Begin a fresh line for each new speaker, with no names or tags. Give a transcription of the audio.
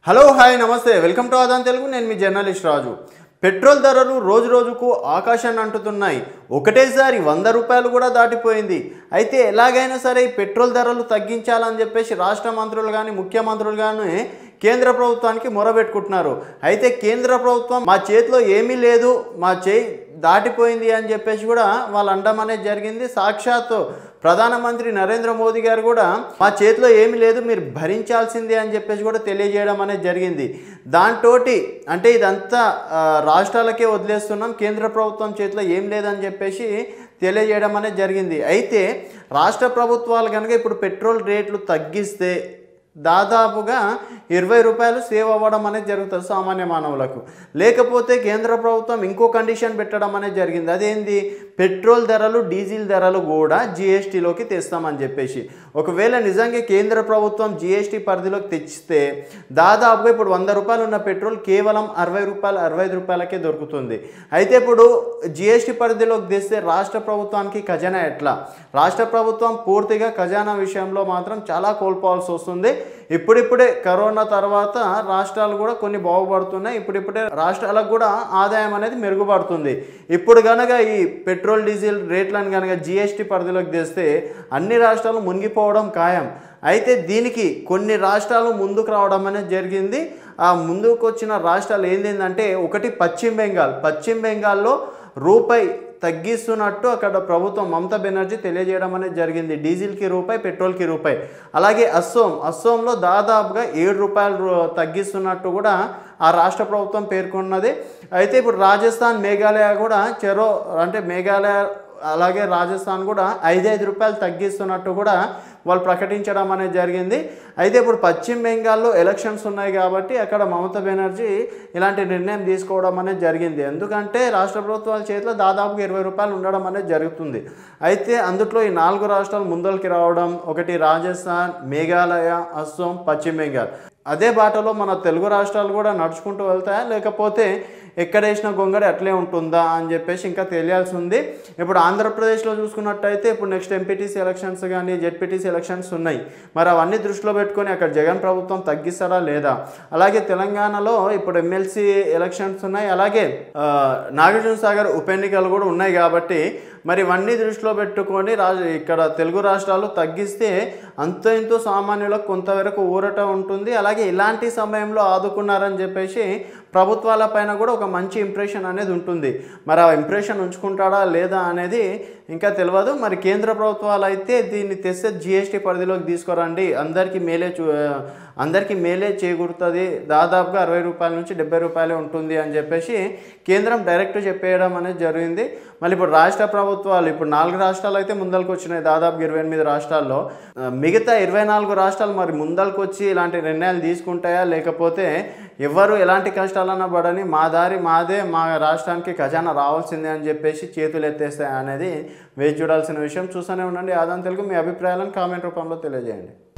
hello hi నమస్తే welcome to Aadan Telugu నేను మీ జర్నలిస్ట్ రాజు పెట్రోల్ ధరలు రోజు రోజుకు ఆకాశాన్ని అంటుతున్నాయి ఒకటేసారి వంద రూపాయలు కూడా దాటిపోయింది అయితే ఎలాగైనా సరే ఈ పెట్రోల్ ధరలు తగ్గించాలని చెప్పేసి రాష్ట్ర మంత్రులు కానీ ముఖ్యమంత్రులు కానీ కేంద్ర ప్రభుత్వానికి మొరబెట్టుకుంటున్నారు అయితే కేంద్ర ప్రభుత్వం మా చేతిలో ఏమీ లేదు మా చేయి దాటిపోయింది అని చెప్పేసి కూడా వాళ్ళు అనడం అనేది జరిగింది సాక్షాత్తు ప్రధానమంత్రి నరేంద్ర మోదీ గారు కూడా మా చేతిలో ఏమీ లేదు మీరు భరించాల్సిందే అని చెప్పేసి కూడా తెలియజేయడం అనేది జరిగింది దాంతో అంటే ఇదంతా ఆ, రాష్ట్రాలకే వదిలేస్తున్నాం కేంద్ర ప్రభుత్వం చేతిలో ఏం లేదని చెప్పేసి తెలియజేయడం అనేది జరిగింది అయితే రాష్ట్ర ప్రభుత్వాలు కనుక ఇప్పుడు పెట్రోల్ రేట్లు తగ్గిస్తే దాదాపుగా ఇరవై రూపాయలు సేవ్ అవ్వడం అనేది జరుగుతుంది సామాన్య మానవులకు లేకపోతే కేంద్ర ప్రభుత్వం ఇంకో కండిషన్ పెట్టడం అనేది జరిగింది అదేంది పెట్రోల్ ధరలు డీజిల్ ధరలు కూడా జిఎస్టీలోకి తెస్తామని చెప్పేసి ఒకవేళ నిజంగా కేంద్ర ప్రభుత్వం జిఎస్టీ పరిధిలోకి తెచ్చితే దాదాపుగా ఇప్పుడు వంద రూపాయలు ఉన్న పెట్రోల్ కేవలం అరవై రూపాయలు అరవై ఐదు రూపాయలకే దొరుకుతుంది అయితే ఇప్పుడు జిఎస్టీ పరిధిలోకి తెస్తే రాష్ట్ర ప్రభుత్వానికి ఖజానా ఎట్లా రాష్ట్ర ప్రభుత్వం పూర్తిగా ఖజానా విషయంలో మాత్రం చాలా కోల్పోవాల్సి వస్తుంది ఇప్పుడిప్పుడే కరోనా తర్వాత రాష్ట్రాలు కూడా కొన్ని బాగుపడుతున్నాయి ఇప్పుడిప్పుడే రాష్ట్రాలకు కూడా ఆదాయం అనేది మెరుగుపడుతుంది ఇప్పుడు కనుక ఈ పెట్రోల్ డీజిల్ రేట్లను కనుక జిఎస్టీ పరిధిలోకి తెస్తే అన్ని రాష్ట్రాలు మునిగిపోవడం ఖాయం అయితే దీనికి కొన్ని రాష్ట్రాలు ముందుకు రావడం అనేది జరిగింది ఆ ముందుకు వచ్చిన రాష్ట్రాలు ఏంటంటే ఒకటి పశ్చిమ బెంగాల్ పశ్చిమ బెంగాల్లో రూపాయి తగ్గిస్తున్నట్టు అక్కడ ప్రభుత్వం మమతా బెనర్జీ తెలియజేయడం అనేది జరిగింది డీజిల్కి రూపాయి పెట్రోల్కి రూపాయి అలాగే అస్సోం అస్సోంలో దాదాపుగా ఏడు రూపాయలు రూ- తగ్గిస్తున్నట్టు కూడా ఆ రాష్ట్ర ప్రభుత్వం పేర్కొన్నది అయితే ఇప్పుడు రాజస్థాన్ మేఘాలయ కూడా చెరో అంటే మేఘాలయ అలాగే రాజస్థాన్ కూడా ఐదైదు రూపాయలు తగ్గిస్తున్నట్టు కూడా వాళ్ళు ప్రకటించడం అనేది జరిగింది అయితే ఇప్పుడు పశ్చిమ బెంగాల్లో ఎలక్షన్స్ ఉన్నాయి కాబట్టి అక్కడ మమతా బెనర్జీ ఇలాంటి నిర్ణయం తీసుకోవడం అనేది జరిగింది ఎందుకంటే రాష్ట్ర ప్రభుత్వాల చేతిలో దాదాపుగా ఇరవై రూపాయలు ఉండడం అనేది జరుగుతుంది అయితే అందులో ఈ నాలుగు రాష్ట్రాలు ముందరికి రావడం ఒకటి రాజస్థాన్ మేఘాలయ అస్సోం పశ్చిమ బెంగాల్ అదే బాటలో మన తెలుగు రాష్ట్రాలు కూడా నడుచుకుంటూ వెళ్తాయా లేకపోతే ఎక్కడేసిన గొంగడి అట్లే ఉంటుందా అని చెప్పేసి ఇంకా తెలియాల్సి ఉంది ఇప్పుడు ఆంధ్రప్రదేశ్లో చూసుకున్నట్టయితే ఇప్పుడు నెక్స్ట్ ఎంపీటీసీ ఎలక్షన్స్ కానీ జెడ్పీటీసీ ఎలక్షన్స్ ఉన్నాయి మరి అవన్నీ దృష్టిలో పెట్టుకొని అక్కడ జగన్ ప్రభుత్వం తగ్గిస్తారా లేదా అలాగే తెలంగాణలో ఇప్పుడు ఎమ్మెల్సీ ఎలక్షన్స్ ఉన్నాయి అలాగే ఆ, నాగార్జున సాగర్ ఉప ఎన్నికలు కూడా ఉన్నాయి కాబట్టి మరి ఇవన్నీ దృష్టిలో పెట్టుకొని రాజ ఇక్కడ తెలుగు రాష్ట్రాలు తగ్గిస్తే అంత ఇంతో సామాన్యులకు కొంతవరకు ఊరట ఉంటుంది అలాగే ఇలాంటి సమయంలో ఆదుకున్నారని చెప్పేసి ప్రభుత్వాల పైన కూడా ఒక మంచి ఇంప్రెషన్ అనేది ఉంటుంది మరి ఆ ఇంప్రెషన్ ఉంచుకుంటాడా లేదా అనేది ఇంకా తెలియదు మరి కేంద్ర ప్రభుత్వాలు అయితే దీన్ని తెస్తే జిఎస్టీ పరిధిలోకి తీసుకురండి అందరికీ మేలే చూ అందరికీ మేలే చేకూరుతుంది దాదాపుగా అరవై రూపాయల నుంచి డెబ్బై రూపాయలే ఉంటుంది అని చెప్పేసి కేంద్రం డైరెక్ట్ చెప్పేయడం అనేది జరిగింది మళ్ళీ ఇప్పుడు రాష్ట్ర ప్రభుత్వాలు ఇప్పుడు నాలుగు రాష్ట్రాలు అయితే ముందరకు వచ్చినాయి దాదాపు ఇరవై ఎనిమిది రాష్ట్రాల్లో ఆ, మిగతా ఇరవై నాలుగు రాష్ట్రాలు మరి ముందరకు వచ్చి ఇలాంటి నిర్ణయాలు తీసుకుంటాయా లేకపోతే ఎవరు ఎలాంటి కష్టాలన్నా పడని మా దారి మాదే మా రాష్ట్రానికి ఖజానా రావాల్సిందే అని చెప్పేసి చేతులు ఎత్తేస్తాయి అనేది వేచి చూడాల్సిన విషయం చూస్తూనే ఉండండి ఆదాం తెలుగు మీ అభిప్రాయాలను కామెంట్ రూపంలో తెలియజేయండి